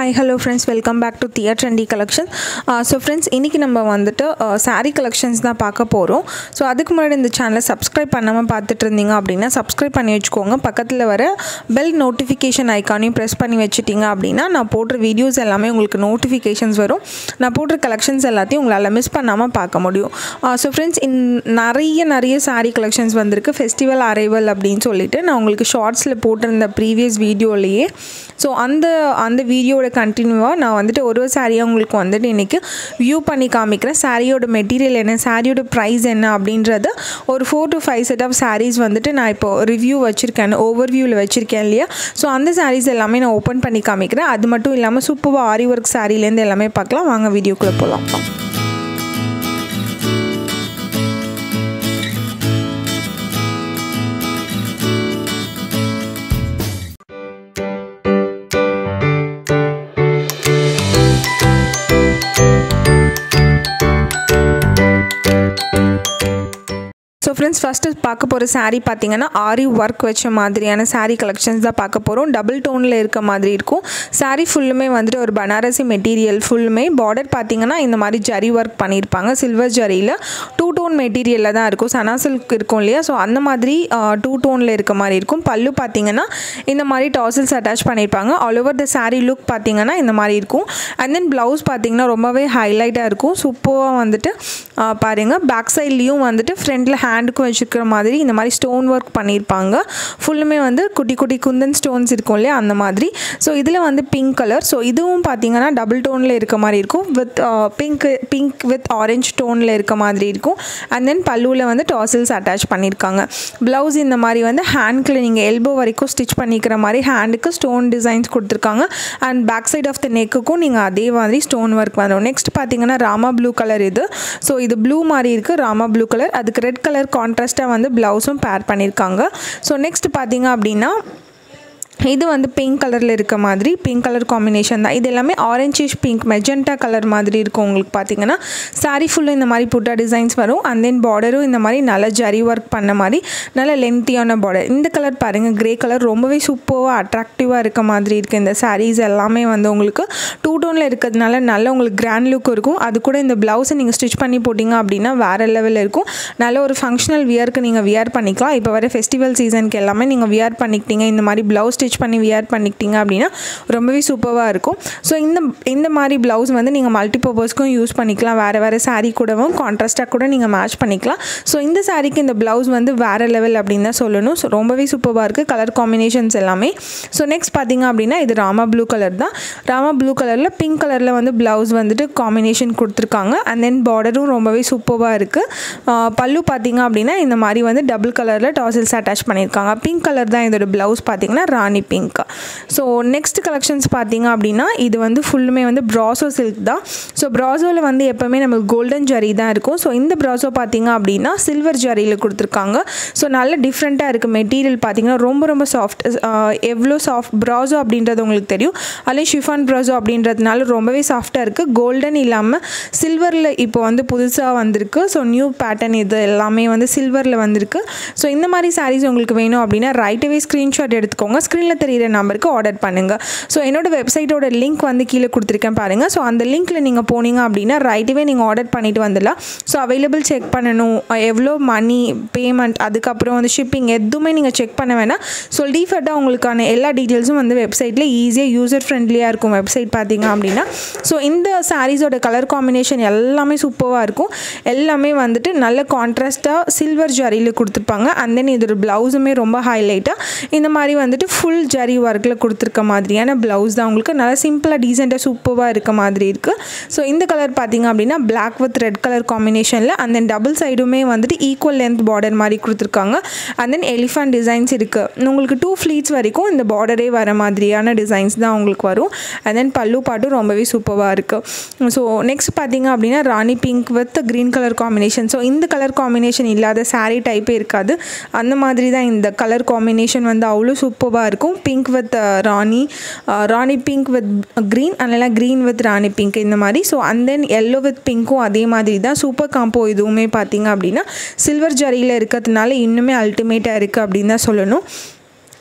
hi hello friends welcome back to their trendy collection so friends இன்றைக்கி நம்ம வந்துட்டு sari collections தான் பார்க்க போகிறோம் ஸோ அதுக்கு முன்னாடி இந்த சேனலை சப்ஸ்கிரைப் பண்ணாமல் பார்த்துட்டு இருந்தீங்க அப்படின்னா சப்ஸ்கிரைப் பண்ணி வச்சுக்கோங்க பக்கத்தில் வர பெல் நோட்டிஃபிகேஷன் ஐக்கானையும் ப்ரெஸ் பண்ணி வச்சுட்டிங்க அப்படின்னா நான் போடுற வீடியோஸ் எல்லாமே உங்களுக்கு நோட்டிஃபிகேஷன்ஸ் வரும் நான் போடுற கலெக்ஷன்ஸ் எல்லாத்தையும் உங்களால் மிஸ் பண்ணாமல் பார்க்க முடியும் ஸோ ஃப்ரெண்ட்ஸ் இன் நிறைய நிறைய சாரீ கலெக்ஷன்ஸ் வந்திருக்கு ஃபெஸ்டிவல் அரைவல் அப்படின்னு சொல்லிட்டு நான் உங்களுக்கு ஷார்ட்ஸில் போட்டிருந்த ப்ரீவியஸ் வீடியோலேயே ஸோ அந்த அந்த வீடியோட கண்டினியூவாக நான் வந்துட்டு ஒரு ஒரு சாரியாக உங்களுக்கு வந்துட்டு இன்றைக்கி வியூ பண்ணி காமிக்கிறேன் சாரியோட மெட்டீரியல் என்ன சாரியோட ப்ரைஸ் என்ன அப்படின்றது ஒரு four to five set of saris வந்துட்டு நான் இப்போ ரிவ்யூ வச்சுருக்கேன் ஓவர் வியூவில் வச்சுருக்கேன் இல்லையா ஸோ அந்த சாரீஸ் எல்லாமே நான் ஓப்பன் பண்ணி காமிக்கிறேன் அது மட்டும் இல்லாமல் சூப்பராக ஆரி ஒர்க் சாரீலேருந்து எல்லாமே பார்க்கலாம் வாங்க வீடியோக்குள்ளே போகலாம் ஸோ ஃப்ரெண்ட்ஸ் ஃபஸ்ட்டு பார்க்க போகிற சாரீ பார்த்தீங்கன்னா ஆரி ஒர்க் வச்ச மாதிரியான சாரீ கலெக்ஷன்ஸ் தான் பார்க்க போகிறோம் டபுள் டோனில் இருக்க மாதிரி இருக்கும் சாரீ ஃபுல்லுமே வந்துட்டு ஒரு பனாரசி மெட்டீரியல் ஃபுல்லுமே பார்டர் பார்த்தீங்கன்னா இந்த மாதிரி ஜரி ஒர்க் பண்ணியிருப்பாங்க சில்வர் ஜரியில் டூ டோன் மெட்டீரியலில் தான் இருக்கும் சனா சில்க் இருக்கும் இல்லையா ஸோ அந்த மாதிரி டூ டோனில் இருக்க மாதிரி இருக்கும் பல்லு பார்த்தீங்கன்னா இந்த மாதிரி டாசல்ஸ் அட்டாச் பண்ணியிருப்பாங்க all over the sari look பார்த்தீங்கன்னா இந்த மாதிரி இருக்கும் அண்ட் தென் ப்ளவுஸ் பார்த்தீங்கன்னா ரொம்பவே ஹைலைட்டாக இருக்கும் சூப்பராக வந்துட்டு பாருங்கள் பேக் சைட்லேயும் வந்துட்டு ஃப்ரண்ட்டில் ஹேண்டுக்கும் வச்சுருக்கிற மாதிரி இந்த மாதிரி ஸ்டோன் ஒர்க் பண்ணியிருப்பாங்க ஃபுல்லுமே வந்து குட்டி குட்டி குந்தன் ஸ்டோன்ஸ் இருக்கும் இல்லையா அந்த மாதிரி ஸோ இதில் வந்து பிங்க் கலர் ஸோ இதுவும் பார்த்தீங்கன்னா டபுள் டோனில் இருக்க மாதிரி இருக்கும் with pink pink with orange டோனில் இருக்க மாதிரி இருக்கும் அண்ட் தென் பல்லுவில் வந்து டாசல்ஸ் அட்டாச் பண்ணியிருக்காங்க ப்ளவுஸ் இந்த மாதிரி வந்து ஹேண்டில் நீங்கள் எல்போ வரைக்கும் ஸ்டிச் பண்ணிக்கிற மாதிரி ஹேண்டுக்கு ஸ்டோன் டிசைன்ஸ் கொடுத்துருக்காங்க and back side of the நெக்குக்கும் நீங்கள் அதே மாதிரி ஸ்டோன் ஒர்க் வரும் நெக்ஸ்ட் பார்த்தீங்கன்னா ராமா ப்ளூ கலர் இது ஸோ இது ப்ளூ மாதிரி இருக்குது ராமா ப்ளூ கலர் அதுக்கு ரெட் கலர் கான்ட்ராஸ்ட்டாக வந்து ப்ளவுஸும் பேர் பண்ணியிருக்காங்க ஸோ நெக்ஸ்ட் பார்த்தீங்க அப்படின்னா இது வந்து பிங்க் கலரில் இருக்க மாதிரி பிங்க் கலர் காம்பினேஷன் தான் இது எல்லாமே ஆரஞ்சிஷ் பிங்க் மெஜெண்டா கலர் மாதிரி இருக்கும் உங்களுக்கு பார்த்தீங்கன்னா சாரீ ஃபுல்லும் இந்த மாதிரி புட்டா டிசைன்ஸ் வரும் அண்ட் தென் பார்டரும் இந்த மாதிரி நல்ல ஜரி ஒர்க் பண்ண மாதிரி நல்ல லென்த்தியான பார்டர் இந்த கலர் பாருங்கள் க்ரே கலர் ரொம்பவே சூப்பராக அட்ராக்டிவாக இருக்க மாதிரி இருக்குது இந்த சாரீஸ் எல்லாமே வந்து உங்களுக்கு டூ டோனில் இருக்கிறதுனால நல்ல உங்களுக்கு கிராண்ட் லுக் இருக்கும் அது கூட இந்த ப்ளவுஸை நீங்கள் ஸ்டிச் பண்ணி போட்டிங்க அப்படின்னா வேறு லெவலில் இருக்கும் நல்ல ஒரு ஃபங்க்ஷனல் வியருக்கு நீங்கள் வியர் பண்ணிக்கலாம் இப்போ வர ஃபெஸ்டிவல் சீசனுக்கு எல்லாமே நீங்கள் வியர் பண்ணிக்கிட்டீங்க இந்த மாதிரி ப்ளவுஸ் ஸ்டிச் பண்ணி வியர் பண்ணிக்கிட்டீங்க அப்படின்னா ரொம்பவே சூப்பராக இருக்கும் ஸோ இந்த இந்த மாதிரி ப்ளவுஸ் வந்து நீங்கள் மல்டிபர்பஸ்க்கும் யூஸ் பண்ணிக்கலாம் வேறு வேறு சாரீ கூடவும் கான்ட்ராஸ்ட்டாக கூட நீங்கள் மேட்ச் பண்ணிக்கலாம் ஸோ இந்த சாரீக்கு இந்த ப்ளவுஸ் வந்து வேறு லெவல் அப்படின்னு தான் சொல்லணும் ஸோ ரொம்பவே சூப்பராக இருக்குது கலர் காம்பினேஷன்ஸ் எல்லாமே ஸோ நெக்ஸ்ட் பார்த்தீங்க அப்படின்னா இது ராமா ப்ளூ கலர் தான் ராமா ப்ளூ கலரில் பிங்க் கலரில் வந்து ப்ளவுஸ் வந்துட்டு காம்பினேஷன் கொடுத்துருக்காங்க அண்ட் தென் பார்டரும் ரொம்பவே சூப்பராக இருக்குது பல்லு பார்த்தீங்க அப்படின்னா இந்த மாதிரி வந்து டபுள் கலரில் டாசல்ஸ் அட்டாச் பண்ணியிருக்காங்க பிங்க் கலர் தான் இதோட ப்ளவுஸ் பார்த்தீங்கன்னா ராணி பிங்க் ஸோ நெக்ஸ்ட் கலெக்ஷன்ஸ் பார்த்தீங்க அப்படின்னா இது வந்து ஃபுல்லுமே வந்து ப்ராசோ சில்க் தான் ஸோ ப்ராசோவில் வந்து எப்போவுமே நம்மளுக்கு கோல்டன் ஜரி தான் இருக்கும் ஸோ இந்த ப்ராசோ பார்த்தீங்க அப்படின்னா சில்வர் ஜரியில் கொடுத்துருக்காங்க ஸோ நல்ல டிஃப்ரெண்ட்டாக இருக்குது மெட்டீரியல் பார்த்தீங்கன்னா ரொம்ப ரொம்ப சாஃப்ட் எவ்வளோ சாஃப்ட் ப்ராசோ அப்படின்றது உங்களுக்கு தெரியும் அதுலேயும் ஷிஃபான் ப்ராசோ அப்படின்றதுனால ரொம்பவே சாஃப்டாக இருக்குது கோல்டன் இல்லாமல் சில்வரில் இப்போ வந்து புதுசாக வந்திருக்கு ஸோ நியூ பேட்டர்ன் இது எல்லாமே வந்து சில்வரில் வந்திருக்கு ஸோ இந்த மாதிரி சாரீஸ் உங்களுக்கு வேணும் அப்படின்னா ரைட்டவே ஸ்க்ரீன்ஷாட் எடுத்துக்கோங்க ஸ்க்ரீனில் தெரியிற நம்பருக்கு ஆர்டர் பண்ணுங்கள் ஸோ என்னோடய வெப்சைட்டோட லிங்க் வந்து கீழே கொடுத்துருக்கேன் பாருங்கள் ஸோ அந்த லிங்க்கில் நீங்கள் போனீங்க அப்படின்னா ரைட்டவே நீங்கள் ஆர்டர் பண்ணிட்டு வந்துடலாம் ஸோ அவைலபிள் செக் பண்ணணும் எவ்வளோ மணி பேமெண்ட் அதுக்கப்புறம் வந்து ஷிப்பிங் எதுவுமே நீங்கள் செக் பண்ண வேணாம் ஸோ டீஃபர்ட்டாக உங்களுக்கான எல்லா டீட்டெயில்ஸும் வந்து வெப்சைட்டில் ஈஸியாக யூசர் ஃப்ரெண்ட்லியாக இருக்கும் வெப்சைட் பார்த்தீங்க அப்படின்னா ஸோ இந்த சாரீஸோட கலர் காம்பினேஷன் எல்லாமே சூப்பராக இருக்கும் எல்லாமே வந்துட்டு நல்ல கான்ட்ராஸ்ட்டாக சில்வர் ஜரியில் கொடுத்துருப்பாங்க அண்ட் தென் இதோட ப்ளவுஸுமே ரொம்ப ஹைலைட்டாக இந்த மாதிரி வந்துட்டு ஃபுல் ஜரி ஒர்க்கில் கொடுத்துருக்க மாதிரியான ப்ளவுஸ் தான் உங்களுக்கு நல்லா சிம்பிளாக டீசெண்டாக சூப்பராக இருக்க மாதிரி இருக்குது ஸோ இந்த கலர் பார்த்தீங்க அப்படின்னா பிளாக் வித் ரெட் கலர் காம்பினேஷனில் அண்ட் தென் டபுள் சைடுமே வந்துட்டு ஈக்குவல் லென்த் பார்டர் மாதிரி கொடுத்துருக்காங்க அண்ட் தென் எலிஃபண்ட் டிசைன்ஸ் இருக்குது உங்களுக்கு டூ ஃப்ளீட்ஸ் வரைக்கும் இந்த பார்டரே வர மாதிரியான டிசைன்ஸ் தான் உங்களுக்கு வரும் அண்ட் தென் பல்லு பாட்டும் ரொம்பவே சூப்பராக இருக்குது ஸோ நெக்ஸ்ட் பார்த்தீங்க அப்படின்னா ராணி pink with green colour combination so இந்த கலர் காம்பினேஷன் இல்லாத சாரீ டைப்பே இருக்காது அந்த மாதிரி தான் இந்த கலர் காம்பினேஷன் வந்து அவ்வளோ சூப்பராக இருக்கும் பிங்க் வித் ராணி ராணி பிங்க் வித் க்ரீன் அதனால் க்ரீன் வித் ராணி பிங்க் இந்த மாதிரி so and then yellow with பிங்க்கும் அதே மாதிரி தான் சூப்பர் காம்போ இதுவுமே பார்த்தீங்க அப்படின்னா சில்வர் ஜரியில் இருக்கிறதுனால இன்னுமே அல்டிமேட்டாக இருக்குது அப்படின்னு தான் சொல்லணும்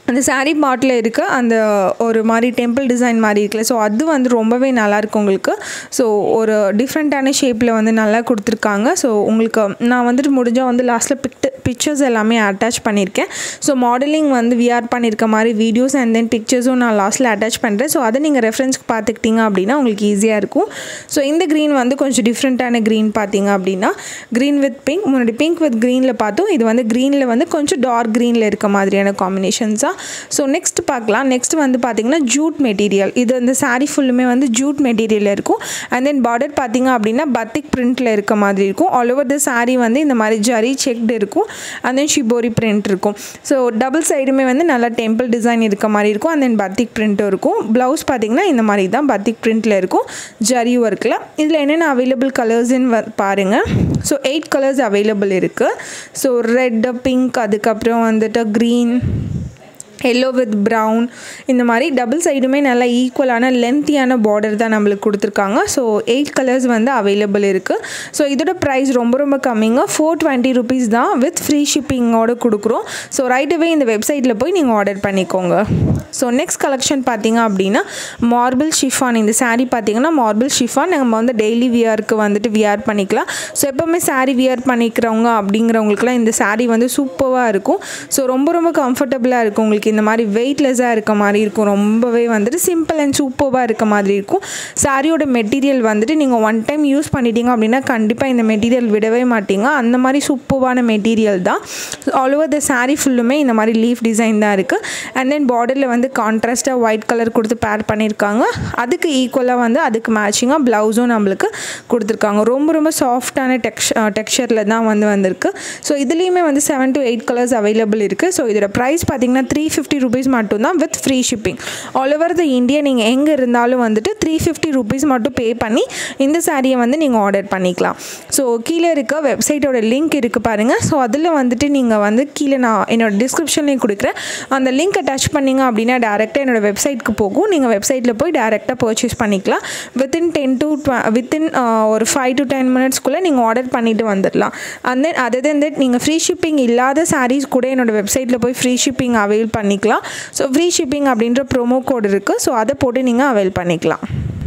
அந்த சாரீ பாட்டில் இருக்க அந்த ஒரு மாதிரி டெம்பிள் டிசைன் மாதிரி இருக்குல்ல ஸோ அது வந்து ரொம்பவே நல்லாயிருக்கு உங்களுக்கு ஸோ ஒரு டிஃப்ரெண்ட்டான ஷேப்பில் வந்து நல்லா கொடுத்துருக்காங்க ஸோ உங்களுக்கு நான் வந்துட்டு முடிஞ்சால் வந்து லாஸ்ட்டில் பிக்ட் பிக்சர்ஸ் எல்லாமே அட்டாச் பண்ணியிருக்கேன் ஸோ மாடலிங் வந்து விஆர் பண்ணியிருக்க மாதிரி வீடியோஸ் அண்ட் தென் பிக்சர்ஸும் நான் லாஸ்ட்டில் அட்டாச் பண்ணுறேன் ஸோ அதை நீங்கள் ரெஃபரன்ஸ்க்கு பார்த்துக்கிட்டிங்க அப்படின்னா உங்களுக்கு ஈஸியாக இருக்கும் ஸோ இந்த க்ரீன் வந்து கொஞ்சம் டிஃப்ரெண்ட்டான க்ரீன் பார்த்தீங்க அப்படின்னா க்ரீன் வித் பிங்க் முன்னாடி பிங்க் வித் க்ரீனில் பார்த்தோம் இது வந்து க்ரீனில் வந்து கொஞ்சம் டார்க் க்ரீனில் இருக்க மாதிரியான காம்பினேஷன்ஸாக ஸோ நெக்ஸ்ட் பார்க்கலாம் நெக்ஸ்ட் வந்து பார்த்திங்கன்னா ஜூட் மெட்டீரியல் இது அந்த சாரீ ஃபுல்லுமே வந்து ஜூட் மெட்டீரியலில் இருக்கும் அண்ட் தென் பார்டர் பார்த்திங்க அப்படின்னா பத்திக் பிரிண்ட்டில் இருக்க மாதிரி இருக்கும் ஆல் ஓவர் த சாரீ வந்து இந்த மாதிரி ஜரி செக்டு இருக்கும் அண்ட் தென் ஷிபோரி பிரிண்ட் இருக்கும் ஸோ டபுள் சைடுமே வந்து நல்லா டெம்பிள் டிசைன் இருக்க மாதிரி இருக்கும் அண்ட் தென் பத்திக் பிரிண்ட்டும் இருக்கும் ப்ளவுஸ் பார்த்திங்கன்னா இந்த மாதிரி தான் பத்திக் பிரிண்ட்டில் இருக்கும் ஜரி ஒர்க்கில் இதில் என்னென்ன அவைலபிள் கலர்ஸ்ன்னு பாருங்கள் ஸோ எயிட் கலர்ஸ் அவைலபிள் இருக்குது ஸோ ரெட் பிங்க் அதுக்கப்புறம் வந்துட்டு க்ரீன் எல்லோ வித் ப்ரௌன் இந்த மாதிரி டபுள் சைடுமே நல்லா ஈக்குவலான லென்த்தியான பார்டர் தான் நம்மளுக்கு கொடுத்துருக்காங்க ஸோ எயிட் கலர்ஸ் வந்து அவைலபிள் இருக்குது ஸோ இதோட ப்ரைஸ் ரொம்ப ரொம்ப கம்மிங்க ஃபோர் டுவெண்ட்டி ருபீஸ் தான் வித் ஃப்ரீ ஷிப்பிங்கோடு கொடுக்குறோம் ஸோ ரைட்டவே இந்த வெப்சைட்டில் போய் நீங்கள் ஆர்டர் பண்ணிக்கோங்க ஸோ நெக்ஸ்ட் கலெக்ஷன் பார்த்தீங்க அப்படின்னா மார்பிள் ஷிஃபான் இந்த சாரீ பார்த்தீங்கன்னா மார்பிள் ஷிஃபான் நம்ம வந்து டெய்லி வியருக்கு வந்துட்டு வியர் பண்ணிக்கலாம் ஸோ எப்போவுமே சாரீ வியர் பண்ணிக்கிறவங்க அப்படிங்கிறவங்களுக்குலாம் இந்த சாரீ வந்து சூப்பராக இருக்கும் ஸோ ரொம்ப ரொம்ப கம்ஃபர்டபுளாக இருக்கும் உங்களுக்கு இந்த மாதிரி வெயிட்லெஸ்ஸாக இருக்க மாதிரி இருக்கும் ரொம்பவே வந்துட்டு சிம்பிள் அண்ட் சூப்பராக இருக்க மாதிரி இருக்கும் சாரியோட மெட்டீரியல் வந்துட்டு நீங்கள் ஒன் டைம் யூஸ் பண்ணிட்டீங்க அப்படின்னா கண்டிப்பாக இந்த மெட்டீரியல் விடவே மாட்டீங்க அந்த மாதிரி சூப்பரான மெட்டீரியல் தான் ஆல் ஓவர் த சாரீ ஃபுல்லுமே இந்த மாதிரி லீஃப் டிசைன் தான் இருக்குது அண்ட் தென் பார்டரில் வந்து கான்ட்ராஸ்ட்டாக ஒயிட் கலர் கொடுத்து பேர் பண்ணியிருக்காங்க அதுக்கு ஈக்குவலாக வந்து அதுக்கு மேட்சிங்காக ப்ளவுஸும் நம்மளுக்கு கொடுத்துருக்காங்க ரொம்ப ரொம்ப சாஃப்டான டெக்ஸ் டெக்ஸ்சரில் தான் வந்து வந்திருக்கு ஸோ இதுலேயுமே வந்து seven to eight colours available இருக்குது ஸோ இதோட ப்ரைஸ் பார்த்தீங்கன்னா த்ரீ ஃபிஃப்டி ருபீஸ் மட்டும்தான் with free shipping all over the India நீங்கள் எங்கே இருந்தாலும் வந்துட்டு த்ரீ ஃபிஃப்டி ருபீஸ் மட்டும் பே பண்ணி இந்த சாரியை வந்து நீங்கள் ஆர்டர் பண்ணிக்கலாம் ஸோ கீழே இருக்க வெப்சைட்டோட லிங்க் இருக்குது பாருங்கள் ஸோ அதில் வந்துட்டு நீங்கள் வந்து கீழே நான் என்னோட டிஸ்கிரிப்ஷன்லேயும் கொடுக்குறேன் அந்த லிங்க்கை டச் பண்ணிங்க அப்படின்னா டேரெக்டாக என்னோடய வெப்சைட்க்கு போகும் நீங்கள் வெப்சைட்டில் போய் டேரெக்டாக பர்ச்சேஸ் பண்ணிக்கலாம் வித்தின் டென் டு வித்தின் ஒரு ஃபைவ் டு டென் மினிட்ஸ்க்குள்ளே நீங்கள் ஆர்டர் பண்ணிவிட்டு வந்துடலாம் and then other then that நீங்கள் ஃப்ரீ ஷிப்பிங் இல்லாத சாரீஸ் கூட என்னோடய வெப்சைட்டில் போய் ஃப்ரீ ஷிப்பிங் அவைல் பண்ணிக்கலாம் ஸோ ஃப்ரீ ஷிப்பிங் அப்படின்ற ப்ரோமோ கோட் இருக்குது ஸோ அதை போட்டு நீங்கள் அவைல் பண்ணிக்கலாம்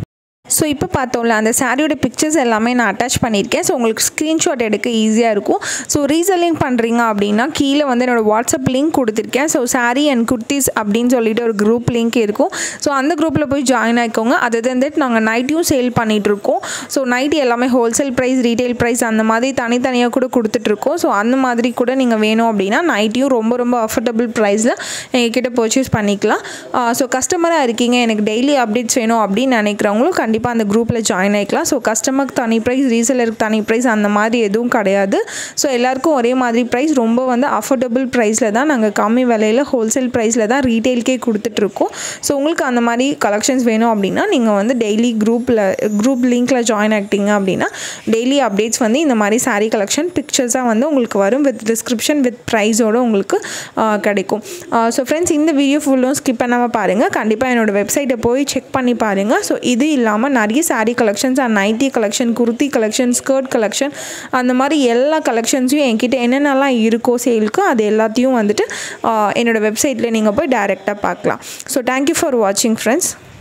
ஸோ இப்போ பார்த்தோம்ல அந்த சாரியோட பிக்சர்ஸ் எல்லாமே நான் அட்டாச் பண்ணியிருக்கேன் ஸோ உங்களுக்கு ஸ்க்ரீன்ஷாட் எடுக்க ஈஸியாக இருக்கும் ஸோ ரீசெல்லிங் பண்ணுறீங்க அப்படின்னா கீழே வந்து என்னோடய வாட்ஸ்அப் லிங்க் கொடுத்துருக்கேன் ஸோ சாரி அண்ட் குர்த்திஸ் அப்படின்னு சொல்லிட்டு ஒரு குரூப் லிங்க் இருக்கும் ஸோ அந்த குரூப்பில் போய் ஜாயின் ஆகிக்கோங்க அது தந்துட்டு நாங்கள் நைட்டையும் சேல் பண்ணிகிட்ருக்கோம் ஸோ நைட் எல்லாமே ஹோல்சேல் ப்ரைஸ் ரீட்டைல் ப்ரைஸ் அந்த மாதிரி தனித்தனியாக கூட கொடுத்துட்ருக்கோம் ஸோ அந்த மாதிரி கூட நீங்கள் வேணும் அப்படின்னா நைட்டையும் ரொம்ப ரொம்ப அஃபோர்டபுள் ப்ரைஸில் எங்ககிட்ட பர்ச்சேஸ் பண்ணிக்கலாம் ஸோ கஸ்டமராக இருக்கீங்க எனக்கு டெய்லி அப்டேட்ஸ் வேணும் அப்படின்னு நினைக்கிறவங்களும் கண்டிப்பாக அந்த குரூப்பில் ஜாயின் ஆகிக்கலாம் ஸோ கஸ்டமருக்கு தனி ப்ரைஸ் ரீசேலருக்கு தனி ப்ரைஸ் அந்த மாதிரி எதுவும் கிடையாது ஸோ எல்லாருக்கும் ஒரே மாதிரி ப்ரைஸ் ரொம்ப வந்து அஃபோர்டபுள் ப்ரைஸில் தான் நாங்கள் கம்மி விலையில் ஹோல்சேல் ப்ரைஸில் தான் ரீட்டெயிலுக்கே கொடுத்துட்ருக்கோம் ஸோ உங்களுக்கு அந்த மாதிரி கலெக்ஷன்ஸ் வேணும் அப்படின்னா நீங்கள் வந்து டெய்லி குரூப்பில் குரூப் லிங்க்கில் ஜாயின் ஆகிட்டீங்க அப்படின்னா டெய்லி அப்டேட்ஸ் வந்து இந்த மாதிரி சாரீ கலெக்ஷன் பிக்சர்ஸாக வந்து உங்களுக்கு வரும் வித் டிஸ்கிரிப்ஷன் வித் ப்ரைஸோடு உங்களுக்கு கிடைக்கும் ஸோ ஃப்ரெண்ட்ஸ் இந்த வீடியோ ஃபுல்லும் ஸ்கிப் பண்ணாமல் பாருங்கள் கண்டிப்பாக என்னோடய வெப்சைட்டை போய் செக் பண்ணி பாருங்கள் ஸோ இது இல்லாமல் நிறைய sari collections and nighty collection kurti collection skirt collection அந்த மாதிரி எல்லா கலெக்ஷன்ஸையும் என்கிட்ட என்னென்னலாம் இருக்கோ சேலுக்கு அது எல்லாத்தையும் வந்துட்டு என்னோடய வெப்சைட்டில் நீங்கள் போய் டைரெக்டாக பார்க்கலாம் ஸோ தேங்க்யூ ஃபார் வாட்சிங் ஃப்ரெண்ட்ஸ்